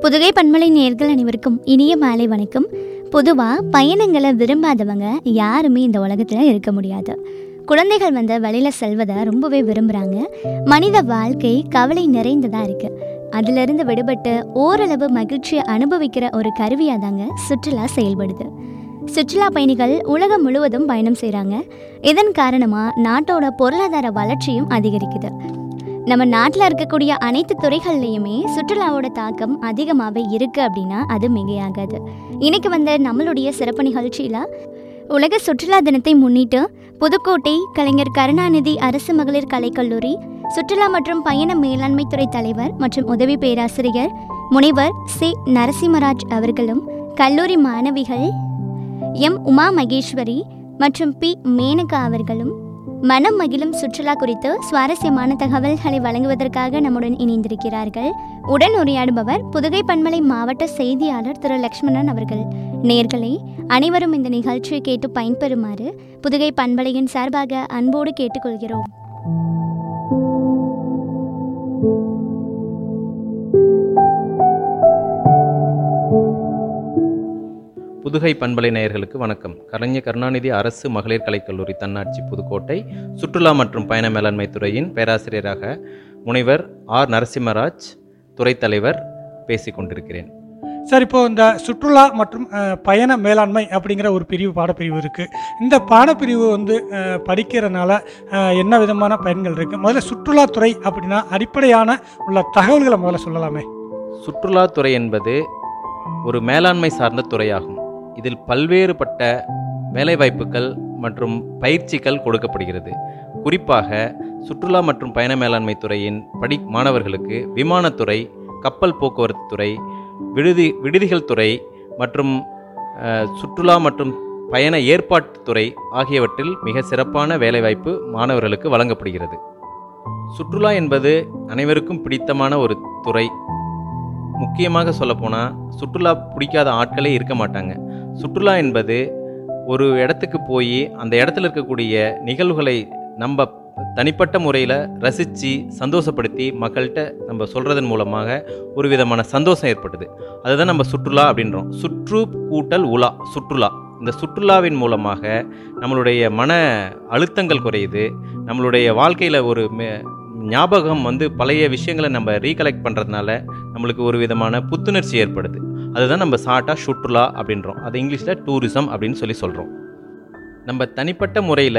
புதுகை பண்பலை நேர்கள் அனைவருக்கும் இனிய மாலை வணக்கம் பொதுவாக பயணங்களை விரும்பாதவங்க யாருமே இந்த உலகத்தில் இருக்க முடியாது குழந்தைகள் வந்து வெளியில் செல்வதை ரொம்பவே விரும்புகிறாங்க மனித வாழ்க்கை கவலை நிறைந்ததாக இருக்குது அதிலிருந்து விடுபட்டு ஓரளவு மகிழ்ச்சியை அனுபவிக்கிற ஒரு கருவியாக தாங்க சுற்றுலா செயல்படுது சுற்றுலா பயணிகள் உலகம் முழுவதும் பயணம் செய்கிறாங்க இதன் காரணமாக நாட்டோட பொருளாதார வளர்ச்சியும் அதிகரிக்குது நம்ம நாட்டில் இருக்கக்கூடிய அனைத்து துறைகள்லையுமே சுற்றுலாவோட தாக்கம் அதிகமாகவே இருக்குது அப்படின்னா அது மிகையாகாது இன்னைக்கு வந்த நம்மளுடைய சிறப்பு நிகழ்ச்சியில் உலக சுற்றுலா தினத்தை முன்னிட்டு புதுக்கோட்டை கலைஞர் கருணாநிதி அரசு மகளிர் கலைக்கல்லூரி சுற்றுலா மற்றும் பயண மேலாண்மை துறை தலைவர் மற்றும் உதவி பேராசிரியர் முனைவர் சி நரசிம்மராஜ் அவர்களும் கல்லூரி மாணவிகள் எம் உமா மகேஸ்வரி மற்றும் பி மேனகா அவர்களும் மனம் மகிழும் சுற்றுலா குறித்து சுவாரஸ்யமான தகவல்களை வழங்குவதற்காக நம்முடன் இணைந்திருக்கிறார்கள் உடன் உரையாடுபவர் புதுகை பண்பலை மாவட்ட செய்தியாளர் திரு லக்ஷ்மணன் அவர்கள் நேர்களை அனைவரும் இந்த நிகழ்ச்சியை கேட்டு பயன்பெறுமாறு புதுகை பண்பலையின் சார்பாக அன்போடு கேட்டுக்கொள்கிறோம் புதுகை பண்பலை நேயர்களுக்கு வணக்கம் கலைஞர் கருணாநிதி அரசு மகளிர் கலைக்கல்லூரி தன்னாட்சி புதுக்கோட்டை சுற்றுலா மற்றும் பயண மேலாண்மை துறையின் பேராசிரியராக முனைவர் ஆர் நரசிம்மராஜ் துறைத் தலைவர் பேசிக் கொண்டிருக்கிறேன் சார் இப்போ இந்த சுற்றுலா மற்றும் அஹ், பயண மேலாண்மை அப்படிங்கிற ஒரு பிரிவு பாடப்பிரிவு இருக்குது இந்த பாடப்பிரிவு வந்து அஹ், படிக்கிறனால அஹ், என்ன விதமான பயன்கள் இருக்குது முதல்ல சுற்றுலாத்துறை அப்படின்னா அடிப்படையான உள்ள தகவல்களை முதல்ல சொல்லலாமே சுற்றுலாத்துறை என்பது ஒரு மேலாண்மை சார்ந்த துறையாகும் இதில் பல்வேறுபட்ட வேலைவாய்ப்புகள் மற்றும் பயிற்சிகள் கொடுக்கப்படுகிறது குறிப்பாக சுற்றுலா மற்றும் பயண மேலாண்மை துறையின் படி மாணவர்களுக்கு விமானத்துறை கப்பல் போக்குவரத்து துறை விடுதி விடுதிகள் துறை மற்றும் அஹ், சுற்றுலா மற்றும் பயண ஏற்பாட்டுத் துறை ஆகியவற்றில் மிக சிறப்பான வேலைவாய்ப்பு மாணவர்களுக்கு வழங்கப்படுகிறது சுற்றுலா என்பது அனைவருக்கும் பிடித்தமான ஒரு துறை முக்கியமாக சொல்லப்போனால் சுற்றுலா பிடிக்காத ஆட்களே இருக்க மாட்டாங்க சுற்றுலா என்பது ஒரு இடத்துக்கு போய் அந்த இடத்துல இருக்கக்கூடிய நிகழ்வுகளை நம்ம தனிப்பட்ட முறையில் ரசித்து சந்தோஷப்படுத்தி மக்கள்கிட்ட நம்ம சொல்கிறதன் மூலமாக ஒரு விதமான சந்தோஷம் ஏற்படுது அதுதான் நம்ம சுற்றுலா அப்படின்றோம் சுற்று கூட்டல் உலா சுற்றுலா இந்த சுற்றுலாவின் மூலமாக நம்மளுடைய மன அழுத்தங்கள் குறையுது நம்மளுடைய வாழ்க்கையில் ஒரு மே- ஞாபகம் வந்து பழைய விஷயங்களை நம்ம ரீகலெக்ட் பண்ணுறதுனால நம்மளுக்கு ஒரு விதமான புத்துணர்ச்சி ஏற்படுது அதுதான் நம்ம ஷார்ட்டாக சுற்றுலா அப்படின்றோம் அது இங்கிலீஷில் டூரிசம் அப்படின்னு சொல்லி சொல்கிறோம் நம்ம தனிப்பட்ட முறையில்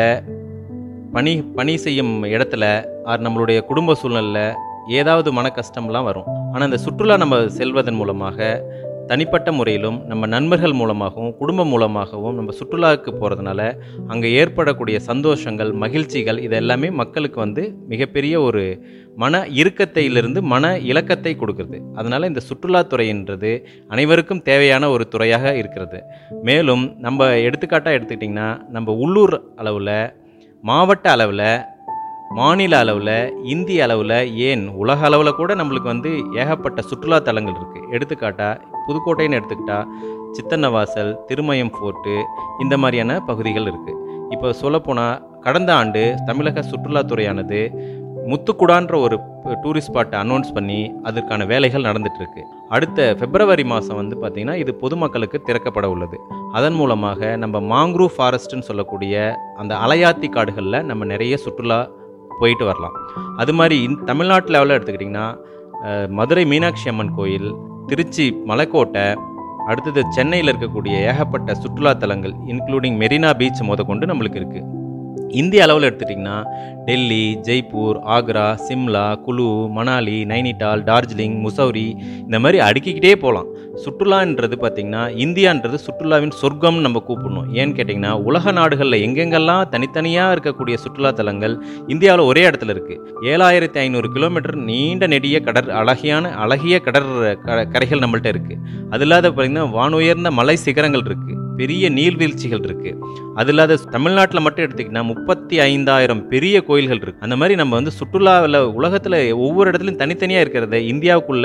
பணி பணி செய்யும் இடத்துல ஆர் நம்மளுடைய குடும்ப சூழ்நிலையில் ஏதாவது மன கஷ்டம்லாம் வரும் ஆனால் இந்த சுற்றுலா நம்ம செல்வதன் மூலமாக தனிப்பட்ட முறையிலும் நம்ம நண்பர்கள் மூலமாகவும் குடும்பம் மூலமாகவும் நம்ம சுற்றுலாவுக்கு போகிறதுனால அங்கே ஏற்படக்கூடிய சந்தோஷங்கள் மகிழ்ச்சிகள் இது எல்லாமே மக்களுக்கு வந்து மிகப்பெரிய ஒரு மன இறுக்கத்தையிலிருந்து மன இலக்கத்தை கொடுக்குறது அதனால் இந்த சுற்றுலாத்துறைன்றது அனைவருக்கும் தேவையான ஒரு துறையாக இருக்கிறது மேலும் நம்ம எடுத்துக்காட்டாக எடுத்துக்கிட்டிங்கன்னா நம்ம உள்ளூர் அளவில் மாவட்ட அளவில் மாநில அளவில் இந்திய அளவில் ஏன் உலக அளவில் கூட நம்மளுக்கு வந்து ஏகப்பட்ட சுற்றுலா தலங்கள் இருக்குது எடுத்துக்காட்டாக புதுக்கோட்டைன்னு எடுத்துக்கிட்டா சித்தன்னவாசல் திருமயம் ஃபோர்ட்டு இந்த மாதிரியான பகுதிகள் இருக்குது இப்போ சொல்லப்போனால் கடந்த ஆண்டு தமிழக சுற்றுலாத்துறையானது முத்துக்குடான்ற ஒரு டூரிஸ்ட் ஸ்பாட்டை அனௌன்ஸ் பண்ணி அதற்கான வேலைகள் நடந்துட்டு இருக்கு அடுத்த பிப்ரவரி மாதம் வந்து பார்த்திங்கன்னா இது பொதுமக்களுக்கு திறக்கப்பட உள்ளது அதன் மூலமாக நம்ம மாங்க்ரூவ் ஃபாரஸ்ட்னு சொல்லக்கூடிய அந்த அலையாத்தி காடுகளில் நம்ம நிறைய சுற்றுலா போயிட்டு வரலாம் அது மாதிரி இந் தமிழ்நாட்டு லெவலில் எடுத்துக்கிட்டிங்கன்னா அஹ், மதுரை மீனாட்சி அம்மன் கோயில் திருச்சி மலைக்கோட்டை அடுத்தது சென்னையில் இருக்கக்கூடிய ஏகப்பட்ட சுற்றுலா தலங்கள் இன்க்ளூடிங் மெரினா பீச் முதற்கொண்டு நம்மளுக்கு இருக்குது இந்திய அளவில் எடுத்துட்டிங்கன்னா டெல்லி ஜெய்ப்பூர் ஆக்ரா சிம்லா குலு மணாலி நைனிடால் டார்ஜிலிங் முசௌரி இந்த மாதிரி அடுக்கிக்கிட்டே போகலாம் சுற்றுலான்றது பார்த்திங்கன்னா இந்தியான்றது சுற்றுலாவின் சொர்க்கம்னு நம்ம கூப்பிடணும் ஏன்னு கேட்டிங்கன்னா உலக நாடுகளில் எங்கெங்கெல்லாம் தனித்தனியாக இருக்கக்கூடிய சுற்றுலா தலங்கள் இந்தியாவில் ஒரே இடத்துல இருக்குது ஏழாயிரத்தி ஐநூறு கிலோமீட்டர் நீண்ட நெடிய கடற் அழகியான அழகிய கடற் க- கரைகள் நம்மள்ட்ட இருக்குது அது இல்லாத பார்த்திங்கன்னா வானுயர்ந்த மலை சிகரங்கள் இருக்குது பெரிய நீர்வீழ்ச்சிகள் இருக்குது அது இல்லாத தமிழ்நாட்டில் மட்டும் எடுத்திங்கன்னா முப்பத்தி ஐந்தாயிரம் பெரிய கோயில்கள் இருக்குது அந்த மாதிரி நம்ம வந்து சுற்றுலாவில் உலகத்தில் ஒவ்வொரு இடத்துலையும் தனித்தனியாக இருக்கிறத இந்தியாவுக்குள்ள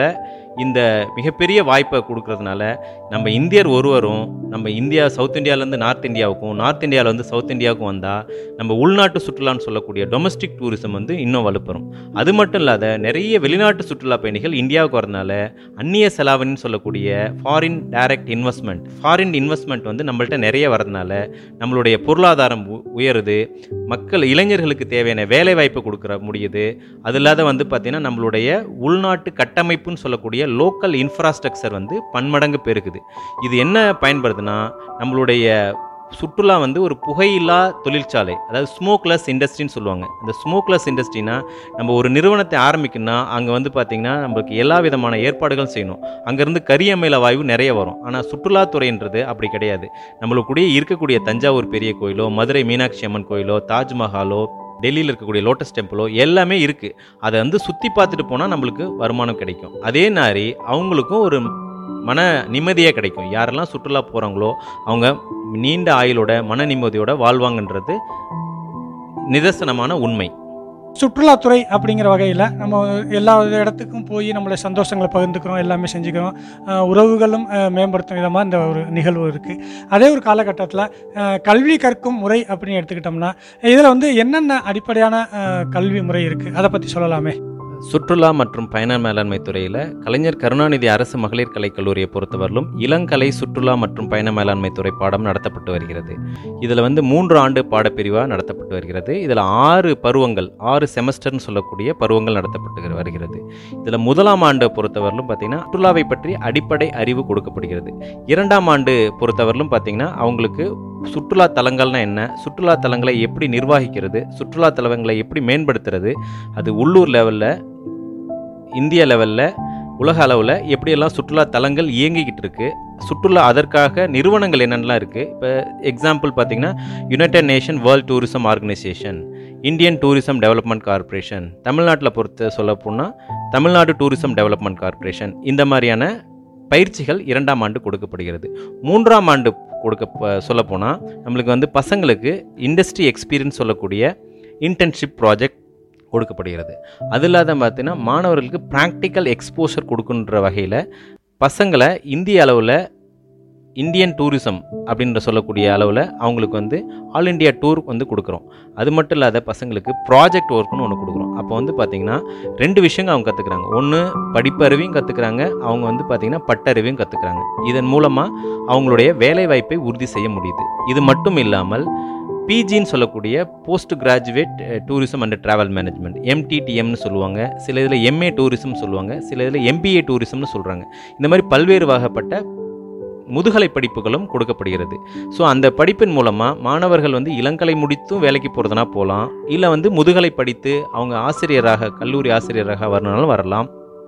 இந்த மிகப்பெரிய வாய்ப்பை கொடுக்கறதுனால நம்ம இந்தியர் ஒருவரும் நம்ம இந்தியா சவுத் இந்தியாவிலேருந்து நார்த் இந்தியாவுக்கும் நார்த் இந்தியாவிலேருந்து சவுத் இந்தியாவுக்கும் வந்தால் நம்ம உள்நாட்டு சுற்றுலான்னு சொல்லக்கூடிய டொமஸ்டிக் டூரிசம் வந்து இன்னும் வலுப்பெறும் அது மட்டும் இல்லாத நிறைய வெளிநாட்டு சுற்றுலா பயணிகள் இந்தியாவுக்கு வரதுனால அந்நிய செலாவணின்னு சொல்லக்கூடிய foreign direct investment foreign investment வந்து நம்மள்ட்ட நிறைய வரதுனால நம்மளுடைய பொருளாதாரம் உ- உயருது மக்கள் இளைஞர்களுக்கு தேவையான வேலை வாய்ப்பு கொடுக்குற முடியுது அது இல்லாத வந்து பார்த்திங்கன்னா நம்மளுடைய உள்நாட்டு கட்டமைப்புன்னு சொல்லக்கூடிய லோக்கல் இன்ஃப்ராஸ்ட்ரக்சர் வந்து பன்மடங்கு பெருகுது இது என்ன பயன்படுதுன்னா நம்மளுடைய சுற்றுலா வந்து ஒரு புகையில்லா தொழிற்சாலை அதாவது ஸ்மோக்லெஸ் இண்டஸ்ட்ரின்னு சொல்லுவாங்க இந்த ஸ்மோக்லெஸ் இண்டஸ்ட்ரினா நம்ம ஒரு நிறுவனத்தை ஆரம்பிக்கணும்னா அங்கே வந்து பார்த்திங்கன்னா நம்மளுக்கு எல்லா விதமான ஏற்பாடுகளும் செய்யணும் அங்கேருந்து கரியமில வாயு நிறைய வரும் ஆனால் சுற்றுலாத்துறைன்றது அப்படி கிடையாது நம்மளுக்குடைய இருக்கக்கூடிய தஞ்சாவூர் பெரிய கோயிலோ மதுரை மீனாட்சி அம்மன் கோயிலோ தாஜ்மஹாலோ டெல்லியில் இருக்கக்கூடிய லோட்டஸ் டெம்பிளோ எல்லாமே இருக்குது அதை வந்து சுற்றி பார்த்துட்டு போனால் நம்மளுக்கு வருமானம் கிடைக்கும் அதே மாதிரி அவங்களுக்கும் ஒரு மன நிம்மதியே கிடைக்கும் யாரெல்லாம் சுற்றுலா போகிறாங்களோ அவங்க நீண்ட ஆயுளோட மன நிம்மதியோட வாழ்வாங்கன்றது நிதர்சனமான உண்மை சுற்றுலாத்துறை அப்படிங்கிற வகையில் நம்ம எல்லா இடத்துக்கும் போய் நம்மளை சந்தோஷங்களை பகிர்ந்துக்கிறோம் எல்லாமே செஞ்சுக்கிறோம் அஹ் உறவுகளும் அஹ் மேம்படுத்தும் விதமாக இந்த ஒரு நிகழ்வு இருக்குது அதே ஒரு காலகட்டத்தில் கல்வி கற்கும் முறை அப்படின்னு எடுத்துக்கிட்டோம்னா இதில் வந்து என்னென்ன அடிப்படையான அஹ், கல்வி முறை இருக்குது அதை பற்றி சொல்லலாமே சுற்றுலா மற்றும் பயண மேலாண்மை துறையில் கலைஞர் கருணாநிதி அரசு மகளிர் கலைக் கல்லூரியை பொறுத்தவரையிலும் இளங்கலை சுற்றுலா மற்றும் பயண மேலாண்மை துறை பாடம் நடத்தப்பட்டு வருகிறது இதில் வந்து மூன்று ஆண்டு பாடப்பிரிவாக நடத்தப்பட்டு வருகிறது இதில் ஆறு பருவங்கள் ஆறு செமஸ்டர்னு சொல்லக்கூடிய பருவங்கள் நடத்தப்பட்டு வருகிறது இதில் முதலாம் ஆண்டு பொறுத்தவரையிலும் பார்த்தீங்கன்னா சுற்றுலாவை பற்றி அடிப்படை அறிவு கொடுக்கப்படுகிறது இரண்டாம் ஆண்டு பொறுத்தவரையிலும் பார்த்தீங்கன்னா அவங்களுக்கு சுற்றுலா தலங்கள்னா என்ன சுற்றுலா தலங்களை எப்படி நிர்வகிக்கிறது சுற்றுலா தலங்களை எப்படி மேம்படுத்துறது அது உள்ளூர் லெவலில் இந்திய லெவலில் உலக அளவில் எப்படியெல்லாம் சுற்றுலா தலங்கள் இயங்கிக்கிட்டு இருக்கு சுற்றுலா அதற்காக நிறுவனங்கள் என்னென்னலாம் இருக்குது இப்போ எக்ஸாம்பிள் பார்த்தீங்கன்னா United Nation World Tourism Organisation Indian Tourism Development Corporation தமிழ்நாட்டில் பொறுத்த சொல்ல போனால் தமிழ்நாடு டூரிசம் டெவலப்மெண்ட் கார்ப்பரேஷன் இந்த மாதிரியான பயிற்சிகள் இரண்டாம் ஆண்டு கொடுக்கப்படுகிறது மூன்றாம் ஆண்டு கொடுக்க சொல்லப்போனால் நம்மளுக்கு வந்து பசங்களுக்கு இண்டஸ்ட்ரி எக்ஸ்பீரியன்ஸ் சொல்லக்கூடிய இன்டர்ன்ஷிப் ப்ராஜெக்ட் கொடுக்கப்படுகிறது அது இல்லாத பார்த்தீங்கன்னா மாணவர்களுக்கு ப்ராக்டிக்கல் எக்ஸ்போஷர் கொடுக்குன்ற வகையில் பசங்களை இந்திய அளவில் இந்தியன் டூரிசம் அப்படின்ற சொல்லக்கூடிய அளவில் அவங்களுக்கு வந்து ஆல் இண்டியா டூர் வந்து கொடுக்குறோம் அது மட்டும் இல்லாத பசங்களுக்கு ப்ராஜெக்ட் ஒர்க்னு ஒன்று கொடுக்குறோம் அப்போ வந்து பார்த்திங்கன்னா ரெண்டு விஷயங்கள் அவங்க கற்றுக்குறாங்க ஒன்று படிப்பறிவையும் கற்றுக்குறாங்க அவங்க வந்து பார்த்திங்கன்னா பட்டறிவையும் கற்றுக்குறாங்க இதன் மூலமாக அவங்களுடைய வேலை வாய்ப்பை உறுதி செய்ய முடியுது இது மட்டும் இல்லாமல் பிஜின்னு சொல்லக்கூடிய post graduate tourism and travel management எம்டிடிஎம்னு சொல்லுவாங்க சில இதில் எம்ஏ டூரிசம் சொல்லுவாங்க சில இதில் எம்பிஏ டூரிசம்னு சொல்கிறாங்க இந்த மாதிரி பல்வேறு வகைப்பட்ட முதுகலை படிப்புகளும் கொடுக்கப்படுகிறது ஸோ அந்த படிப்பின் மூலமாக மாணவர்கள் வந்து இளங்கலை முடித்தும் வேலைக்கு போகிறதுனா போகலாம் இல்லை வந்து முதுகலை படித்து அவங்க ஆசிரியராக கல்லூரி ஆசிரியராக வரணுனாலும் வரலாம்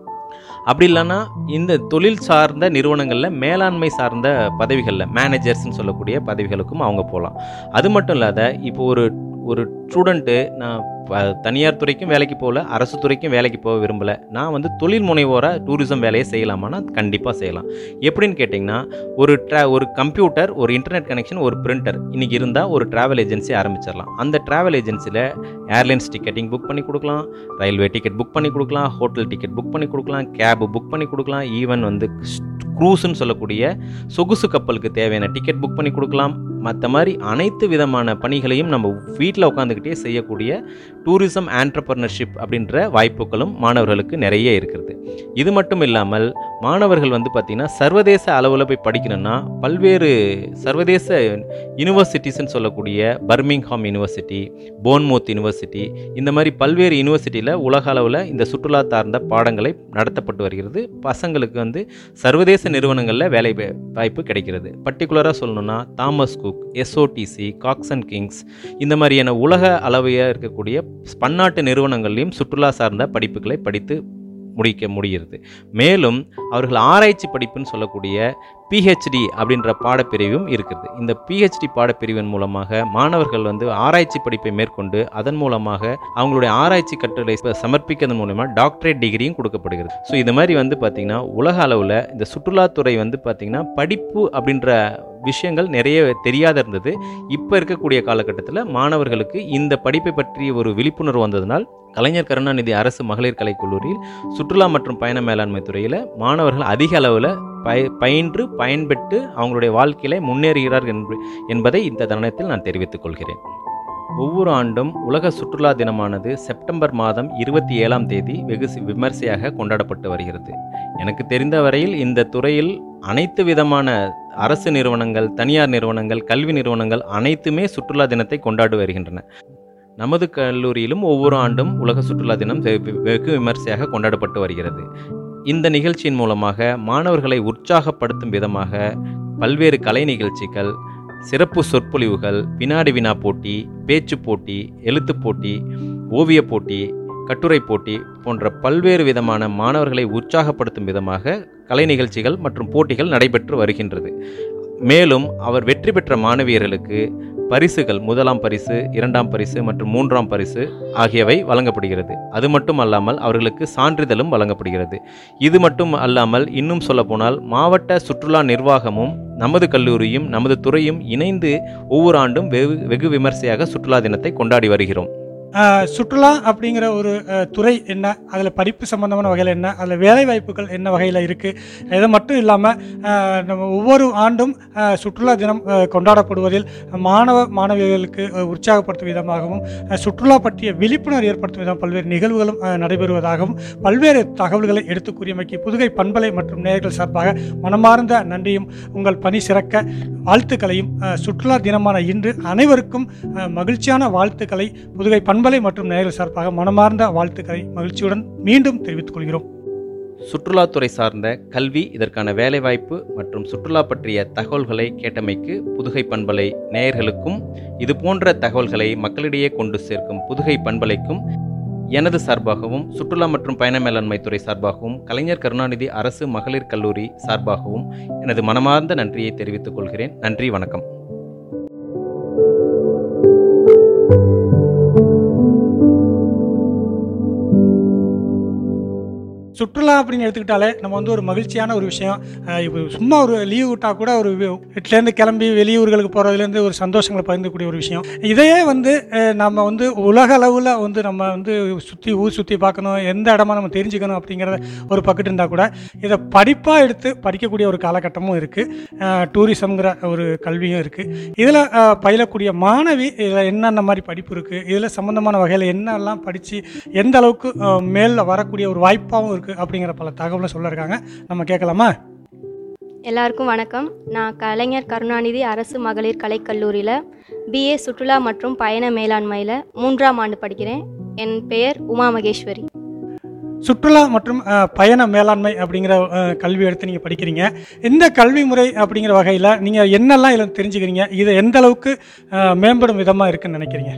அப்படி இல்லைன்னா இந்த தொழில் சார்ந்த நிறுவனங்களில் மேலாண்மை சார்ந்த பதவிகளில் மேனேஜர்ஸ்னு சொல்லக்கூடிய பதவிகளுக்கும் அவங்க போகலாம் அது மட்டும் இல்லாத இப்போ ஒரு ஒரு ஸ்டூடெண்ட்டு நான் ப- தனியார் துறைக்கும் வேலைக்கு போகல அரசு துறைக்கும் வேலைக்கு போக விரும்பலை நான் வந்து தொழில் முனைவோராக டூரிசம் வேலையை செய்யலாமான்னா கண்டிப்பாக செய்யலாம் எப்படின்னு கேட்டிங்கன்னா ஒரு ட்ரா ஒரு கம்ப்யூட்டர் ஒரு இன்டர்நெட் கனெக்ஷன் ஒரு பிரிண்டர் இன்றைக்கி இருந்தால் ஒரு ட்ராவல் ஏஜென்சி ஆரம்பிச்சிடலாம் அந்த ட்ராவல் ஏஜென்சியில் ஏர்லைன்ஸ் டிக்கெட்டிங் புக் பண்ணி கொடுக்கலாம் ரயில்வே டிக்கெட் புக் பண்ணி கொடுக்கலாம் ஹோட்டல் டிக்கெட் புக் பண்ணி கொடுக்கலாம் கேப் புக் பண்ணி கொடுக்கலாம் ஈவன் வந்து க்ரூஸ்ன்னு சொல்லக்கூடிய சொகுசு கப்பலுக்கு தேவையான டிக்கெட் புக் பண்ணி கொடுக்கலாம் மற்ற மாதிரி அனைத்து விதமான பணிகளையும் நம்ம வீட்டில் உட்காந்துக்கிட்டே செய்யக்கூடிய டூரிசம் ஆண்டர்பர்னர்ஷிப் அப்படின்ற வாய்ப்புகளும் மாணவர்களுக்கு நிறைய இருக்கிறது இது மட்டும் இல்லாமல் மாணவர்கள் வந்து பார்த்திங்கன்னா சர்வதேச அளவில் போய் படிக்கணும்னா பல்வேறு சர்வதேச யூனிவர்சிட்டிஸ்ன்னு சொல்லக்கூடிய பர்மிங்ஹாம் யூனிவர்சிட்டி போன்மோத் யூனிவர்சிட்டி இந்த மாதிரி பல்வேறு யூனிவர்சிட்டியில் உலக அளவில் இந்த சுற்றுலா சார்ந்த பாடங்களை நடத்தப்பட்டு வருகிறது பசங்களுக்கு வந்து சர்வதேச நிறுவனங்களில் வேலை வா- வாய்ப்பு கிடைக்கிறது பர்டிகுலராக சொல்லணும்னா Thomas Cook SOTC Cox and Kings இந்த மாதிரியான உலக அளவையாக இருக்கக்கூடிய பன்னாட்டு நிறுவனங்கள்லையும் சுற்றுலா சார்ந்த படிப்புகளை படித்து முடிக்க முடிகிறது மேலும் அவர்கள் ஆராய்ச்சி படிப்புன்னு சொல்லக்கூடிய பிஹெச்டி அப்படின்ற பாடப்பிரிவும் இருக்குது இந்த பிஹெச்டி பாடப்பிரிவின் மூலமாக மாணவர்கள் வந்து ஆராய்ச்சி படிப்பை மேற்கொண்டு அதன் மூலமாக அவங்களுடைய ஆராய்ச்சி கட்டுரை ச- சமர்ப்பிக்கிறதன் மூலமா டாக்டரேட் டிகிரியும் கொடுக்கப்படுகிறது ஸோ இது மாதிரி வந்து பார்த்திங்கன்னா உலக அளவில் இந்த சுற்றுலாத்துறை வந்து பார்த்திங்கன்னா படிப்பு அப்படின்ற விஷயங்கள் நிறைய தெரியாத இருந்தது இப்போ இருக்கக்கூடிய காலகட்டத்தில் மாணவர்களுக்கு இந்த படிப்பை பற்றி ஒரு விழிப்புணர்வு வந்ததனால் கலைஞர் கருணாநிதி அரசு மகளிர் கலைக்கல்லூரியில் சுற்றுலா மற்றும் பயண மேலாண்மை துறையில் மாணவர்கள் அதிக அளவில் பய பயின்று பயன்பெற்று அவங்களுடைய வாழ்க்கையில முன்னேறுகிறார் என்ப- என்பதை இந்த தருணத்தில் நான் தெரிவித்துக் கொள்கிறேன் ஒவ்வொரு ஆண்டும் உலக சுற்றுலா தினமானது செப்டம்பர் மாதம் இருபத்தி ஏழாம் தேதி வெகு சி- விமர்சையாக கொண்டாடப்பட்டு வருகிறது எனக்கு தெரிந்த வரையில் இந்த துறையில் அனைத்து விதமான அரசு நிறுவனங்கள் தனியார் நிறுவனங்கள் கல்வி நிறுவனங்கள் அனைத்துமே சுற்றுலா தினத்தை கொண்டாடி வருகின்றன நமது கல்லூரியிலும் ஒவ்வொரு ஆண்டும் உலக சுற்றுலா தினம் வெ- வெகு விமர்சையாக கொண்டாடப்பட்டு வருகிறது இந்த நிகழ்ச்சியின் மூலமாக மாணவர்களை உற்சாகப்படுத்தும் விதமாக பல்வேறு கலை நிகழ்ச்சிகள் சிறப்பு சொற்பொழிவுகள் வினாடி வினா போட்டி பேச்சு போட்டி எழுத்துப் போட்டி ஓவியப் போட்டி கட்டுரை போட்டி போன்ற பல்வேறு விதமான மாணவர்களை உற்சாகப்படுத்தும் விதமாக கலை நிகழ்ச்சிகள் மற்றும் போட்டிகள் நடைபெற்று வருகின்றது மேலும் அவர் வெற்றி பெற்ற மாணவியர்களுக்கு பரிசுகள் முதலாம் பரிசு இரண்டாம் பரிசு மற்றும் மூன்றாம் பரிசு ஆகியவை வழங்கப்படுகிறது அது மட்டும் அல்லாமல் அவர்களுக்கு சான்றிதழும் வழங்கப்படுகிறது இது மட்டும் அல்லாமல் இன்னும் சொல்லப்போனால் மாவட்ட சுற்றுலா நிர்வாகமும் நமது கல்லூரியும் நமது துறையும் இணைந்து ஒவ்வொரு ஆண்டும் வெகு வெகு விமர்சையாக சுற்றுலா தினத்தை கொண்டாடி வருகிறோம் ஆஹ் சுற்றுலா அப்படிங்கிற ஒரு ஆஹ், துறை என்ன அதில் படிப்பு சம்பந்தமான வகையில் என்ன அதில் வேலை வாய்ப்புகள் என்ன வகையில் இருக்குது இது மட்டும் இல்லாமல் நம்ம ஒவ்வொரு ஆண்டும் ஆஹ், சுற்றுலா தினம் ஆஹ், கொண்டாடப்படுவதில் மாணவ மாணவிகளுக்கு ஆஹ், உற்சாகப்படுத்தும் விதமாகவும் ஆஹ், சுற்றுலா பற்றிய விழிப்புணர்வு ஏற்படுத்தும் விதம் பல்வேறு நிகழ்வுகளும் ஆஹ், நடைபெறுவதாகவும் பல்வேறு தகவல்களை எடுத்து கூறியமைக்கு புதுகை பண்பலை மற்றும் நேயர்கள் சார்பாக மனமார்ந்த நன்றியும் உங்கள் பணி சிறக்க வாழ்த்துக்களையும் ஆஹ், சுற்றுலா தினமான இன்று அனைவருக்கும் ஆஹ், மகிழ்ச்சியான வாழ்த்துக்களை புதுகை பண்பலை மற்றும் நேயர்கள் சார்பாக மனமார்ந்த வாழ்த்துக்களை மகிழ்ச்சியுடன் மீண்டும் தெரிவித்துக் கொள்கிறோம் சுற்றுலாத்துறை சார்ந்த கல்வி இதற்கான வேலைவாய்ப்பு மற்றும் சுற்றுலா பற்றிய தகவல்களை கேட்டமைக்கு புதுகை பண்பலை நேயர்களுக்கும் இது போன்ற தகவல்களை மக்களிடையே கொண்டு சேர்க்கும் புதுகை பண்பலைக்கும் எனது சார்பாகவும் சுற்றுலா மற்றும் பயண மேலாண்மை துறை சார்பாகவும் கலைஞர் கருணாநிதி அரசு மகளிர் கல்லூரி சார்பாகவும் எனது மனமார்ந்த நன்றியை தெரிவித்துக் கொள்கிறேன் நன்றி வணக்கம் சுற்றுலா அப்படின்னு எடுத்துக்கிட்டாலே நம்ம வந்து ஒரு மகிழ்ச்சியான ஒரு விஷயம் அஹ் இப்போ சும்மா ஒரு லீவ் விட்டால் கூட ஒரு வி- வீட்டிலேருந்து கிளம்பி வெளியூர்களுக்கு போகிறதுலேருந்து ஒரு சந்தோஷங்களை பகிர்ந்துக்கூடிய ஒரு விஷயம் இதையே வந்து அஹ், நம்ம வந்து உலக அளவில் வந்து நம்ம வந்து சுற்றி ஊர் சுற்றி பார்க்கணும் எந்த இடமா நம்ம தெரிஞ்சுக்கணும் அப்படிங்கிறத ஒரு பக்கெட் இருந்தால் கூட இதை படிப்பாக எடுத்து படிக்கக்கூடிய ஒரு காலகட்டமும் இருக்குது டூரிசம்ங்கிற ஒரு கல்வியும் இருக்குது இதில் பயிலக்கூடிய மாணவி இதில் என்னென்ன மாதிரி படிப்பு இருக்குது இதில் சம்மந்தமான வகையில் என்னெல்லாம் படித்து எந்த அளவுக்கு மேலில் வரக்கூடிய ஒரு வாய்ப்பாகவும் இருக்குது அப்படிங்கிற பல தகவலை சொல்ல இருக்காங்க நம்ம கேட்கலாமா எல்லாருக்கும் வணக்கம் நான் கலைஞர் கருணாநிதி அரசு மகளிர் கலைக்கல்லூரியில் பிஏ சுற்றுலா மற்றும் பயண மேலாண்மையில் மூன்றாம் ஆண்டு படிக்கிறேன் என் பெயர் உமா மகேஸ்வரி சுற்றுலா மற்றும் அஹ், பயண மேலாண்மை அப்படிங்கிற அஹ், கல்வி எடுத்து நீங்கள் படிக்கிறீங்க இந்த கல்வி முறை அப்படிங்கிற வகையில் நீங்கள் என்னெல்லாம் இதில் தெரிஞ்சுக்கிறீங்க இது எந்த அளவுக்கு அஹ், மேம்படும் விதமாக இருக்குன்னு நினைக்கிறீங்க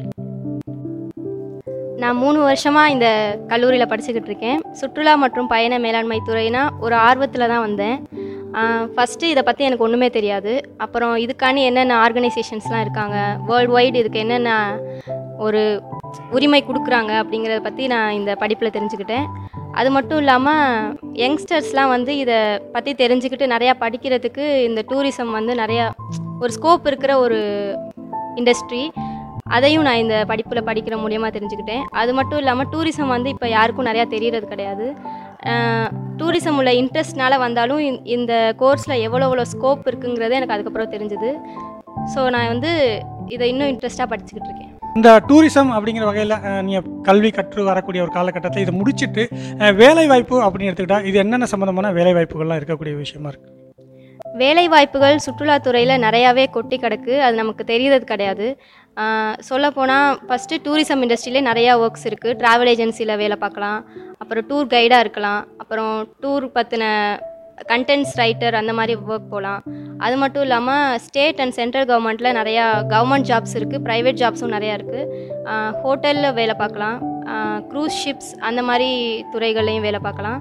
நான் மூணு வருஷமாக இந்த கல்லூரியில் படிச்சுக்கிட்டு இருக்கேன் சுற்றுலா மற்றும் பயண மேலாண்மை துறைனா ஒரு ஆர்வத்தில் தான் வந்தேன் ஃபஸ்ட்டு இதை பற்றி எனக்கு ஒன்றுமே தெரியாது அப்புறம் இதுக்காண்டி என்னென்ன ஆர்கனைசேஷன்ஸ்லாம் இருக்காங்க வேர்ல்டு வைடு இதுக்கு என்னென்ன ஒரு உரிமை கொடுக்குறாங்க அப்படிங்கிறத பற்றி நான் இந்த படிப்பில் தெரிஞ்சுக்கிட்டேன் அது மட்டும் இல்லாமல் யங்ஸ்டர்ஸ்லாம் வந்து இதை பற்றி தெரிஞ்சுக்கிட்டு நிறையா படிக்கிறதுக்கு இந்த டூரிசம் வந்து நிறையா ஒரு ஸ்கோப் இருக்கிற ஒரு இண்டஸ்ட்ரி அதையும் நான் இந்த படிப்பில் படிக்கிற மூலியமாக தெரிஞ்சுக்கிட்டேன் அது மட்டும் இல்லாமல் டூரிசம் வந்து இப்போ யாருக்கும் நிறையா தெரியறது கிடையாது டூரிசம் உள்ள இன்ட்ரெஸ்ட்னால வந்தாலும் இந்த- இந்த கோர்ஸில் எவ்வளோ எவ்வளோ ஸ்கோப் இருக்குங்கிறது எனக்கு அதுக்கப்புறம் தெரிஞ்சுது ஸோ நான் வந்து இதை இன்னும் இன்ட்ரெஸ்ட்டாக படிச்சுக்கிட்டு இருக்கேன் இந்த டூரிசம் அப்படிங்கிற வகையில் நீங்கள் கல்வி கற்று வரக்கூடிய ஒரு காலகட்டத்தில் இதை முடிச்சுட்டு அஹ், வேலை வாய்ப்பு அப்படின்னு எடுத்துக்கிட்டா இது என்னென்ன சம்மந்தமான வேலை வாய்ப்புகள்லாம் இருக்கக்கூடிய விஷயமா இருக்குது வேலை வாய்ப்புகள் சுற்றுலாத்துறையில் நிறையாவே கொட்டி கிடக்கு அது நமக்கு தெரியறது கிடையாது சொல்லப்போனால் ஃபஸ்ட்டு டூரிசம் இண்டஸ்ட்ரியிலே நிறையா ஒர்க்ஸ் இருக்குது ட்ராவல் ஏஜென்சியில் வேலை பார்க்கலாம் அப்புறம் டூர் கைடாக இருக்கலாம் அப்புறம் டூர் பற்றின கண்டென்ட்ஸ் ரைட்டர் அந்த மாதிரி ஒர்க் போகலாம் அது மட்டும் இல்லாமல் ஸ்டேட் அண்ட் சென்ட்ரல் கவர்மெண்ட்டில் நிறையா கவர்மெண்ட் ஜாப்ஸ் இருக்குது ப்ரைவேட் ஜாப்ஸும் நிறையா இருக்குது ஹோட்டலில் வேலை பார்க்கலாம் க்ரூஸ் ஷிப்ஸ் அந்த மாதிரி துறைகள்லையும் வேலை பார்க்கலாம்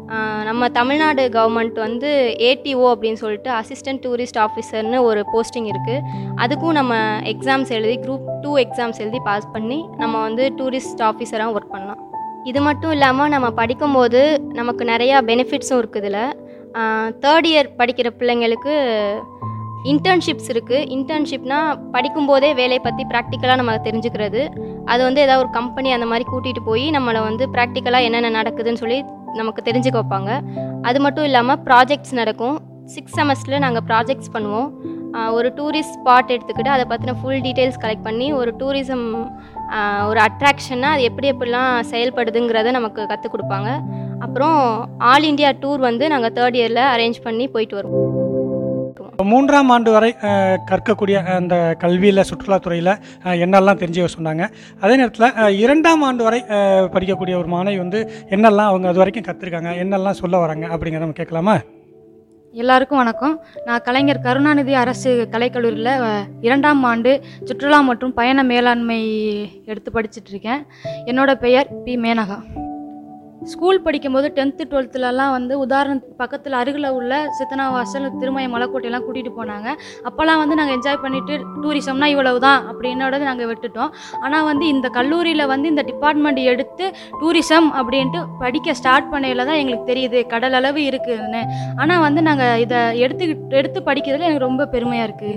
ஆஹ் நம்ம தமிழ்நாடு கவர்மெண்ட் வந்து ஏடிஓ அப்படின்னு சொல்லிட்டு அசிஸ்டன்ட் டூரிஸ்ட் ஆஃபீஸர்னு ஒரு போஸ்டிங் இருக்குது அதுக்கும் நம்ம எக்ஸாம்ஸ் எழுதி குரூப் டூ எக்ஸாம்ஸ் எழுதி பாஸ் பண்ணி நம்ம வந்து டூரிஸ்ட் ஆஃபீஸராக ஒர்க் பண்ணலாம் இது மட்டும் இல்லாமல் நம்ம படிக்கும்போது நமக்கு நிறையா பெனிஃபிட்ஸும் இருக்குது இதில் தேர்ட் இயர் படிக்கிற பிள்ளைங்களுக்கு இன்டர்ன்ஷிப்ஸ் இருக்குது இன்டர்ன்ஷிப்னா படிக்கும்போதே வேலையை பற்றி ப்ராக்டிக்கலாக நம்ம தெரிஞ்சுக்கிறது அது வந்து ஏதாவது ஒரு கம்பெனி அந்த மாதிரி கூட்டிகிட்டு போய் நம்மளை வந்து ப்ராக்டிக்கலாக என்னென்ன நடக்குதுன்னு சொல்லி நமக்கு தெரிஞ்சுக்க வைப்பாங்க அது மட்டும் இல்லாமல் ப்ராஜெக்ட்ஸ் நடக்கும் சிக்ஸ் செமஸ்டரில் நாங்கள் ப்ராஜெக்ட்ஸ் பண்ணுவோம் ஆஹ் ஒரு டூரிஸ்ட் ஸ்பாட் எடுத்துக்கிட்டு அதை பற்றின ஃபுல் டீட்டெயில்ஸ் கலெக்ட் பண்ணி ஒரு டூரிசம் ஒரு அட்ராக்ஷன்னா அது எப்படி எப்படிலாம் செயல்படுதுங்கிறத நமக்கு கற்றுக் கொடுப்பாங்க அப்புறம் ஆல் இந்தியா டூர் வந்து நாங்கள் தேர்ட் இயரில் அரேஞ்ச் பண்ணி போயிட்டு வருவோம் மூன்றாம் ஆண்டு வரை அஹ், கற்கக்கூடிய அந்த கல்வியில் சுற்றுலாத்துறையில் அஹ், என்னெல்லாம் தெரிஞ்சு சொன்னாங்க அதே நேரத்தில் அஹ், இரண்டாம் ஆண்டு வரை அஹ், படிக்கக்கூடிய ஒரு மாணவி வந்து என்னெல்லாம் அவங்க அது வரைக்கும் கற்றுருக்காங்க என்னெல்லாம் சொல்ல வராங்க அப்படிங்கிறத நம்ம கேட்கலாமா எல்லாருக்கும் வணக்கம் நான் கலைஞர் கருணாநிதி அரசு கலைக்கல்லூரியில் அஹ், இரண்டாம் ஆண்டு சுற்றுலா மற்றும் பயண மேலாண்மை எடுத்து படிச்சுட்டு இருக்கேன் என்னோட பெயர் பி மேனகா ஸ்கூல் படிக்கும்போது டென்த்து டுவெல்த்துலலாம் வந்து உதாரணத்துக்கு பக்கத்தில் அருகில் உள்ள சித்தனாவாசல் திருமய மலைக்கோட்டையெல்லாம் கூட்டிகிட்டு போனாங்க அப்போல்லாம் வந்து நாங்கள் என்ஜாய் பண்ணிவிட்டு டூரிசம்னா இவ்வளவு தான் அப்படின்னோட நாங்கள் விட்டுட்டோம் ஆனால் வந்து இந்த கல்லூரியில் வந்து இந்த டிபார்ட்மெண்ட் எடுத்து டூரிசம் அப்படின்ட்டு படிக்க ஸ்டார்ட் பண்ணையில் தான் எங்களுக்கு தெரியுது கடல் அளவு இருக்குதுன்னு ஆனால் வந்து நாங்கள் இதை எடுத்து எடுத்து படிக்கிறதுல எனக்கு ரொம்ப பெருமையாக இருக்குது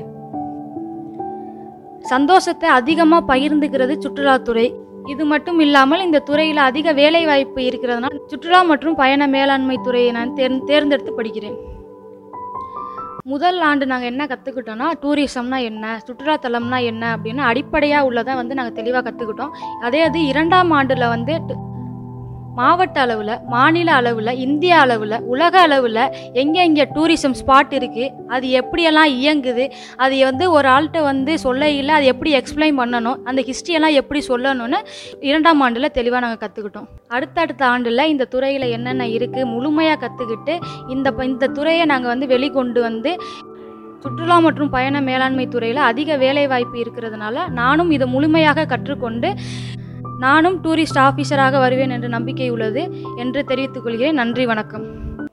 சந்தோஷத்தை அதிகமாக பகிர்ந்துக்கிறது சுற்றுலாத்துறை இது மட்டும் இல்லாமல் இந்த துறையில் அதிக வேலை வாய்ப்பு இருக்கிறதுனால சுற்றுலா மற்றும் பயண மேலாண்மை துறையை நான் தேர் தேர்ந்தெடுத்து படிக்கிறேன் முதல் ஆண்டு நாங்கள் என்ன கற்றுக்கிட்டோம்னா டூரிசம்னா என்ன சுற்றுலாத்தலம்னா என்ன அப்படின்னு அடிப்படையாக உள்ளதை வந்து நாங்கள் தெளிவாக கற்றுக்கிட்டோம் அதே அது இரண்டாம் ஆண்டில் வந்து டு- மாவட்ட அளவில் மாநில அளவில் இந்திய அளவில் உலக அளவில் எங்கே எங்கே டூரிசம் ஸ்பாட் இருக்குது அது எப்படியெல்லாம் இயங்குது அது வந்து ஒரு ஆள்கிட்ட வந்து சொல்லையில் அது எப்படி எக்ஸ்பிளைன் பண்ணணும் அந்த ஹிஸ்ட்ரியெல்லாம் எப்படி சொல்லணும்னு இரண்டாம் ஆண்டில் தெளிவாக நாங்கள் கற்றுக்கிட்டோம் அடுத்தடுத்த ஆண்டில் இந்த துறையில் என்னென்ன இருக்குது முழுமையாக கற்றுக்கிட்டு இந்த ப- இந்த துறையை நாங்கள் வந்து வெளிக்கொண்டு வந்து சுற்றுலா மற்றும் பயண மேலாண்மை துறையில் அதிக வேலை வாய்ப்பு இருக்கிறதுனால நானும் இதை முழுமையாக கற்றுக்கொண்டு நானும் டூரிஸ்ட் ஆஃபீஸராக வருவேன் என்ற நம்பிக்கை உள்ளது என்று தெரிவித்துக் கொள்கிறேன் நன்றி வணக்கம்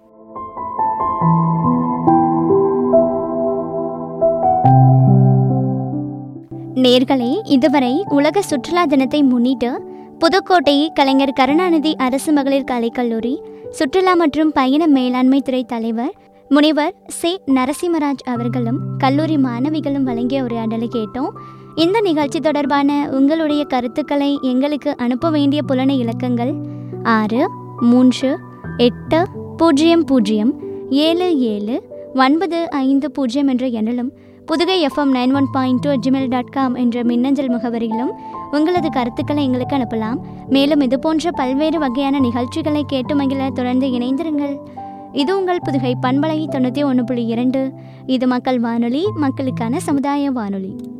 நேர்களே இதுவரை உலக சுற்றுலா தினத்தை முன்னிட்டு புதுக்கோட்டை கலைஞர் கருணாநிதி அரசு மகளிர் கலைக்கல்லூரி சுற்றுலா மற்றும் பயண மேலாண்மை துறை தலைவர் முனைவர் சே நரசிம்மராஜ் அவர்களும் கல்லூரி மாணவிகளும் வழங்கிய உரையாடலை கேட்டோம் இந்த நிகழ்ச்சி தொடர்பான உங்களுடைய கருத்துக்களை எங்களுக்கு அனுப்ப வேண்டிய புலனை இலக்கங்கள் ஆறு மூன்று எட்டு பூஜ்ஜியம் பூஜ்ஜியம் ஏழு ஏழு ஒன்பது ஐந்து பூஜ்ஜியம் என்ற எண்ணிலும் Pudugai FM nine one point two Gmail dot com என்ற மின்னஞ்சல் முகவரியிலும் உங்களது கருத்துக்களை எங்களுக்கு அனுப்பலாம் மேலும் இது போன்ற பல்வேறு வகையான நிகழ்ச்சிகளை கேட்டு மகிழ தொடர்ந்து இணைந்திருங்கள் இது உங்கள் புதுகை பண்பலை தொண்ணூற்றி ஒன்று புள்ளி இரண்டு இது மக்கள் வானொலி மக்களுக்கான சமுதாய வானொலி